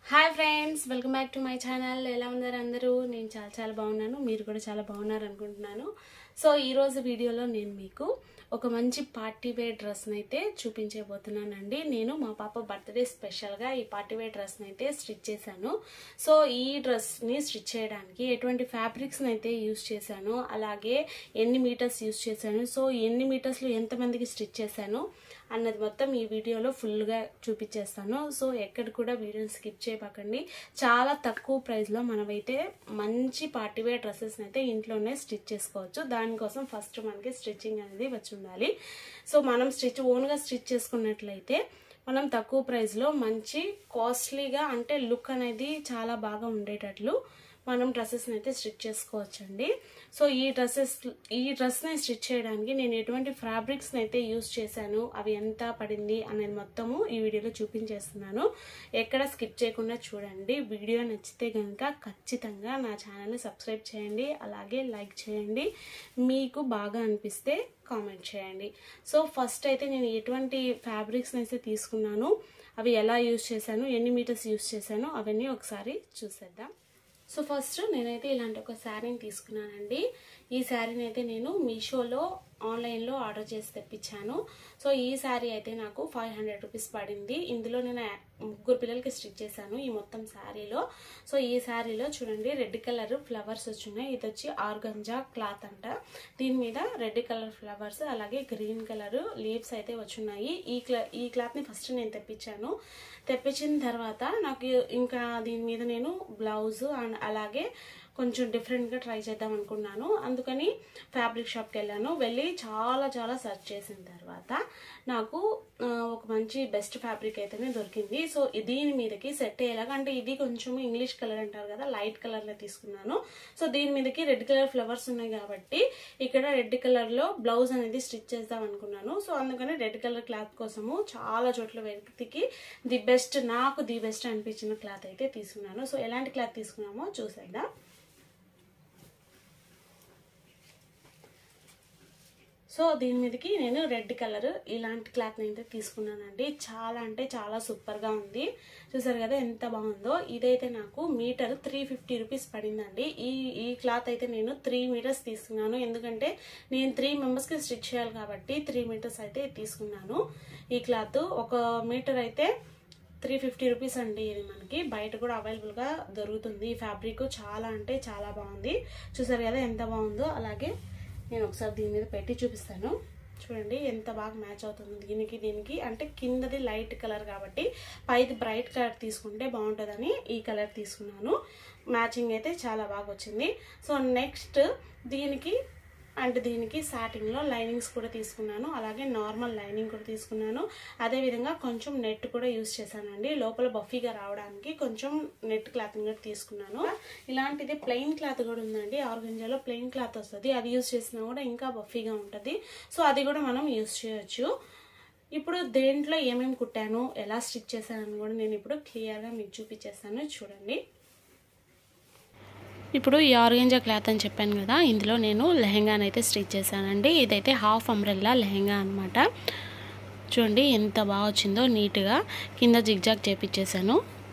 hi friends welcome back to my channel ఎలా ఉన్నారు అందరూ నేను చాలా చాలా బాగున్నాను మీరు కూడా చాలా బాగున్నారు అనుకుంటున్నాను సో ఈరోజు వీడియోలో నేను మీకు ఒక మంచి పార్టీ వేర్ డ్రెస్ని అయితే చూపించబోతున్నానండి నేను మా పాప బర్త్డే స్పెషల్గా ఈ పార్టీ వేర్ డ్రెస్ని అయితే స్టిచ్ చేశాను సో ఈ డ్రెస్ని స్టిచ్ చేయడానికి ఎటువంటి ఫ్యాబ్రిక్స్ని అయితే యూస్ చేశాను అలాగే ఎన్ని మీటర్స్ యూస్ చేశాను సో ఎన్ని మీటర్స్లో ఎంతమందికి స్టిచ్ చేశాను అన్నది మొత్తం ఈ వీడియోలో ఫుల్గా చూపించేస్తాను సో ఎక్కడ కూడా వీడియోని స్కిప్ చేయకండి చాలా తక్కువ ప్రైస్లో మనమైతే మంచి పార్టీవేర్ డ్రెస్సెస్ని అయితే ఇంట్లోనే స్టిచ్ చేసుకోవచ్చు దానికోసం ఫస్ట్ మనకి స్టిచ్చింగ్ అనేది వచ్చి ఉండాలి సో మనం స్టిచ్ ఓన్గా స్టిచ్ చేసుకున్నట్లయితే మనం తక్కువ ప్రైస్లో మంచి కాస్ట్లీగా అంటే లుక్ అనేది చాలా బాగా ఉండేటట్లు మనం డ్రెస్సెస్ని అయితే స్టిచ్ చేసుకోవచ్చండి సో ఈ డ్రెస్సెస్ ఈ డ్రెస్ని స్టిచ్ చేయడానికి నేను ఎటువంటి ఫ్యాబ్రిక్స్ని అయితే యూస్ చేశాను అవి ఎంత పడింది అనేది మొత్తము ఈ వీడియోలో చూపించేస్తున్నాను ఎక్కడ స్కిప్ చేయకుండా చూడండి వీడియో నచ్చితే కనుక ఖచ్చితంగా నా ఛానల్ని సబ్స్క్రైబ్ చేయండి అలాగే లైక్ చేయండి మీకు బాగా అనిపిస్తే కామెంట్ చేయండి సో ఫస్ట్ అయితే నేను ఎటువంటి ఫ్యాబ్రిక్స్ని అయితే తీసుకున్నాను అవి ఎలా యూస్ చేశాను ఎన్ని మీటర్స్ యూస్ చేశాను అవన్నీ ఒకసారి చూసేద్దాం సో ఫస్ట్ నేనైతే ఇలాంటి ఒక శారీని తీసుకున్నానండి ఈ శారీని అయితే నేను మీషోలో ఆన్లైన్లో ఆర్డర్ చేసి తెప్పించాను సో ఈ శారీ అయితే నాకు ఫైవ్ హండ్రెడ్ రూపీస్ పడింది ఇందులో నేను ముగ్గురు పిల్లలకి స్టిచ్ చేశాను ఈ మొత్తం శారీలో సో ఈ శారీలో చూడండి రెడ్ కలర్ ఫ్లవర్స్ వచ్చున్నాయి ఇది వచ్చి ఆర్గంజా క్లాత్ అంట దీని మీద రెడ్ కలర్ ఫ్లవర్స్ అలాగే గ్రీన్ కలర్ లీవ్స్ అయితే వచ్చున్నాయి ఈ క్లా ఈ క్లాత్ని ఫస్ట్ నేను తెప్పించాను తెప్పించిన తర్వాత నాకు ఇంకా దీని మీద నేను బ్లౌజ్ అండ్ అలాగే కొంచెం డిఫరెంట్గా ట్రై చేద్దాం అనుకున్నాను అందుకని ఫ్యాబ్రిక్ షాప్కి వెళ్ళాను వెళ్ళి చాలా చాలా సెర్చ్ చేసిన తర్వాత నాకు ఒక మంచి బెస్ట్ ఫ్యాబ్రిక్ అయితేనే దొరికింది సో దీని మీదకి సెట్ అయ్యేలాగా అంటే ఇది కొంచెం ఇంగ్లీష్ కలర్ అంటారు కదా లైట్ కలర్లో తీసుకున్నాను సో దీని మీదకి రెడ్ కలర్ ఫ్లవర్స్ ఉన్నాయి కాబట్టి ఇక్కడ రెడ్ కలర్లో బ్లౌజ్ అనేది స్టిచ్ చేద్దాం అనుకున్నాను సో అందుకని రెడ్ కలర్ క్లాత్ కోసము చాలా చోట్ల వెతికి ది బెస్ట్ నాకు ది బెస్ట్ అనిపించిన క్లాత్ అయితే తీసుకున్నాను సో ఎలాంటి క్లాత్ తీసుకున్నామో చూసేద్దాం సో దీని మీదకి నేను రెడ్ కలర్ ఇలాంటి క్లాత్ అయితే తీసుకున్నానండి చాలా అంటే చాలా సూపర్గా ఉంది చూసారు కదా ఎంత బాగుందో ఇదైతే నాకు మీటర్ త్రీ ఫిఫ్టీ రూపీస్ పడిందండి ఈ ఈ క్లాత్ అయితే నేను త్రీ మీటర్స్ తీసుకున్నాను ఎందుకంటే నేను త్రీ మెంబర్స్కి స్టిచ్ చేయాలి కాబట్టి త్రీ మీటర్స్ అయితే తీసుకున్నాను ఈ క్లాత్ ఒక మీటర్ అయితే త్రీ ఫిఫ్టీ రూపీస్ అండి ఇది మనకి బయట కూడా అవైలబుల్గా దొరుకుతుంది ఈ ఫ్యాబ్రిక్ చాలా అంటే చాలా బాగుంది చూసారు కదా ఎంత బాగుందో అలాగే నేను ఒకసారి దీని మీద పెట్టి చూపిస్తాను చూడండి ఎంత బాగా మ్యాచ్ అవుతుంది దీనికి దీనికి అంటే కిందది లైట్ కలర్ కాబట్టి పైది బ్రైట్ కలర్ తీసుకుంటే బాగుంటుందని ఈ కలర్ తీసుకున్నాను మ్యాచింగ్ అయితే చాలా బాగా వచ్చింది సో నెక్స్ట్ దీనికి అండ్ దీనికి సాటింగ్లో లైనింగ్స్ కూడా తీసుకున్నాను అలాగే నార్మల్ లైనింగ్ కూడా తీసుకున్నాను అదేవిధంగా కొంచెం నెట్ కూడా యూస్ చేశానండి లోపల బఫీగా రావడానికి కొంచెం నెట్ క్లాత్ కూడా తీసుకున్నాను ఇలాంటిది ప్లెయిన్ క్లాత్ కూడా ఉందండి ఆర్గంజాలో ప్లెయిన్ క్లాత్ వస్తుంది అది యూస్ చేసినా కూడా ఇంకా బఫీగా ఉంటుంది సో అది కూడా మనం యూస్ చేయొచ్చు ఇప్పుడు దేంట్లో ఏమేమి కుట్టాను ఎలా స్టిచ్ చేశానని కూడా నేను ఇప్పుడు క్లియర్గా మీకు చూపించేస్తాను చూడండి ఇప్పుడు ఈ ఆర్గంజా క్లాత్ అని చెప్పాను కదా ఇందులో నేను లెహెంగాని అయితే స్టిచ్ చేశానండి ఇదైతే హాఫ్ అంబ్రెల్లా లెహెంగా అనమాట చూడండి ఎంత బాగా వచ్చిందో నీట్గా కింద జిగ్జాగ్ చేపించేశాను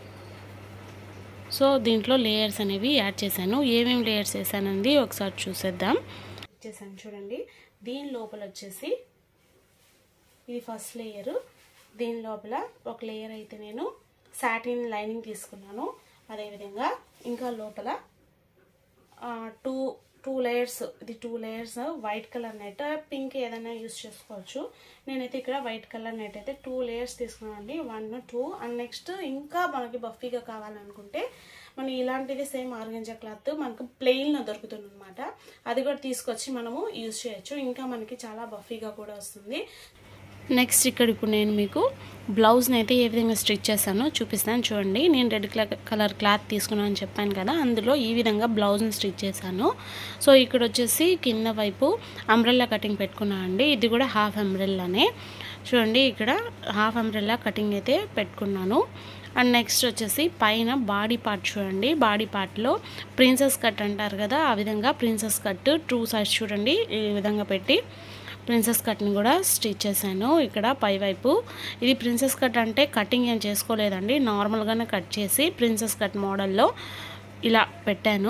సో దీంట్లో లేయర్స్ అనేవి యాడ్ చేశాను ఏమేమి లేయర్స్ వేసానండి ఒకసారి చూసేద్దాం చేశాను చూడండి దీని లోపల వచ్చేసి ఇది ఫస్ట్ లేయరు దీని లోపల ఒక లేయర్ అయితే నేను సాటిన్ లైనింగ్ తీసుకున్నాను అదేవిధంగా ఇంకా లోపల టూ టూ లేయర్స్ ఇది two layers white colour net pink ఏదైనా యూస్ చేసుకోవచ్చు నేనైతే ఇక్కడ వైట్ కలర్ నెట్ అయితే టూ లేయర్స్ తీసుకున్నానండి వన్ టూ అండ్ నెక్స్ట్ ఇంకా మనకి బఫీగా కావాలనుకుంటే మనం ఇలాంటిది సేమ్ ఆర్గంజా క్లాత్ మనకు ప్లెయిన్లో దొరుకుతుంది అనమాట అది కూడా తీసుకొచ్చి మనము యూజ్ చేయొచ్చు ఇంకా మనకి చాలా బఫీగా కూడా వస్తుంది నెక్స్ట్ ఇక్కడ ఇప్పుడు నేను మీకు బ్లౌజ్ని అయితే ఏ విధంగా స్టిచ్ చేస్తానో చూపిస్తాను చూడండి నేను రెడ్ కలర్ క్లాత్ తీసుకున్నాను అని చెప్పాను కదా అందులో ఈ విధంగా బ్లౌజ్ని స్టిచ్ చేశాను సో ఇక్కడ వచ్చేసి కింద వైపు అంబ్రెల్లా కటింగ్ పెట్టుకున్నాను అండి ఇది కూడా హాఫ్ అంబ్రెల్లానే చూడండి ఇక్కడ హాఫ్ అంబ్రెల్లా కటింగ్ అయితే పెట్టుకున్నాను అండ్ నెక్స్ట్ వచ్చేసి పైన బాడీ పార్ట్ చూడండి బాడీ పార్ట్లో ప్రిన్సెస్ కట్ అంటారు కదా ఆ విధంగా ప్రిన్సెస్ కట్ టూ సైడ్స్ చూడండి ఈ విధంగా పెట్టి ప్రిన్సెస్ కట్ని కూడా స్టిచ్ చేశాను ఇక్కడ పైవైపు ఇది ప్రిన్సెస్ కట్ అంటే కటింగ్ ఏం చేసుకోలేదండి నార్మల్గానే కట్ చేసి ప్రిన్సెస్ కట్ మోడల్లో ఇలా పెట్టాను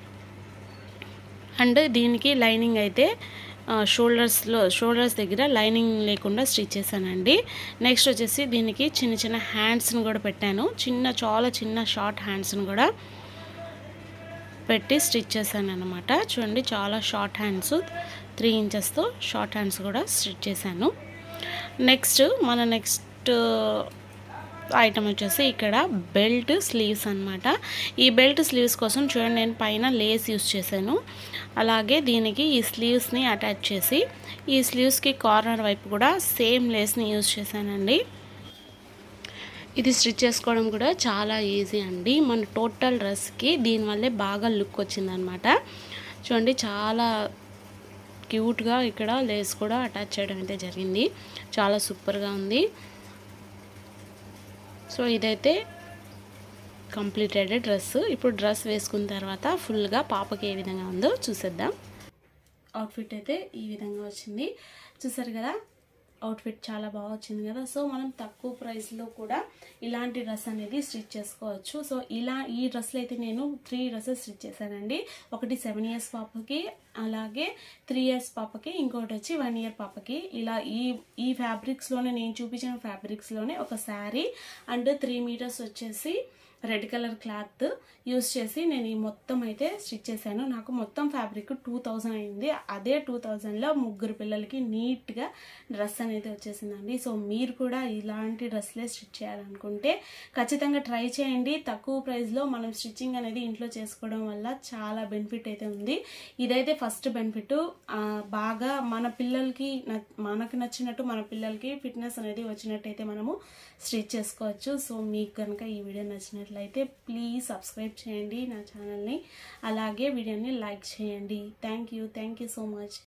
అండ్ దీనికి లైనింగ్ అయితే షోల్డర్స్లో షోల్డర్స్ దగ్గర లైనింగ్ లేకుండా స్టిచ్ చేశానండి నెక్స్ట్ వచ్చేసి దీనికి చిన్న చిన్న హ్యాండ్స్ని కూడా పెట్టాను చిన్న చాలా చిన్న షార్ట్ హ్యాండ్స్ని కూడా పెట్టి స్టిచ్ చేశాను అనమాట చూడండి చాలా షార్ట్ హ్యాండ్స్ త్రీ ఇంచెస్తో షార్ట్ హ్యాండ్స్ కూడా స్టిచ్ చేశాను నెక్స్ట్ మన నెక్స్ట్ ఐటమ్ వచ్చేసి ఇక్కడ బెల్ట్ స్లీవ్స్ అనమాట ఈ బెల్ట్ స్లీవ్స్ కోసం చూడండి నేను పైన లేస్ యూస్ చేశాను అలాగే దీనికి ఈ స్లీవ్స్ని అటాచ్ చేసి ఈ స్లీవ్స్కి కార్నర్ వైపు కూడా సేమ్ లేస్ని యూస్ చేశానండి ఇది స్టిచ్ చేసుకోవడం కూడా చాలా ఈజీ అండి మన టోటల్ డ్రెస్కి దీనివల్లే బాగా లుక్ వచ్చిందనమాట చూడండి చాలా క్యూట్గా ఇక్కడ లేస్ కూడా అటాచ్ చేయడం అయితే జరిగింది చాలా సూపర్గా ఉంది సో ఇదైతే కంప్లీటెడ్ డ్రెస్ ఇప్పుడు డ్రెస్ వేసుకున్న తర్వాత ఫుల్గా పాపకి ఏ విధంగా ఉందో చూసేద్దాం అవుట్ఫిట్ అయితే ఈ విధంగా వచ్చింది చూసారు కదా అవుట్ఫిట్ చాలా బాగా వచ్చింది కదా సో మనం తక్కువ ప్రైస్లో కూడా ఇలాంటి డ్రెస్ అనేది స్టిచ్ చేసుకోవచ్చు సో ఇలా ఈ డ్రెస్లో అయితే నేను త్రీ డ్రెస్సెస్ స్టిచ్ చేశానండి ఒకటి సెవెన్ ఇయర్స్ పాపకి అలాగే త్రీ ఇయర్స్ పాపకి ఇంకోటి వచ్చి వన్ ఇయర్ పాపకి ఇలా ఈ ఈ ఫ్యాబ్రిక్స్లోనే నేను చూపించిన ఫ్యాబ్రిక్స్లోనే ఒక శారీ అండ్ త్రీ మీటర్స్ వచ్చేసి రెడ్ కలర్ క్లాత్ యూస్ చేసి నేను ఈ మొత్తం అయితే స్టిచ్ చేశాను నాకు మొత్తం ఫ్యాబ్రిక్ టూ థౌజండ్ అయింది అదే టూ థౌజండ్లో ముగ్గురు పిల్లలకి నీట్గా డ్రెస్ అనేది వచ్చేసిందండి సో మీరు కూడా ఇలాంటి డ్రెస్లే స్టిచ్ చేయాలనుకుంటే ఖచ్చితంగా ట్రై చేయండి తక్కువ ప్రైస్లో మనం స్టిచ్చింగ్ అనేది ఇంట్లో చేసుకోవడం వల్ల చాలా బెనిఫిట్ అయితే ఉంది ఇదైతే ఫస్ట్ బెనిఫిట్ బాగా మన పిల్లలకి మనకు నచ్చినట్టు మన పిల్లలకి ఫిట్నెస్ అనేది వచ్చినట్టయితే మనము స్టిచ్ చేసుకోవచ్చు సో మీకు కనుక ఈ వీడియో నచ్చినట్లయితే ప్లీజ్ సబ్స్క్రైబ్ చేయండి నా ఛానల్ని అలాగే వీడియోని లైక్ చేయండి thank you thank you so much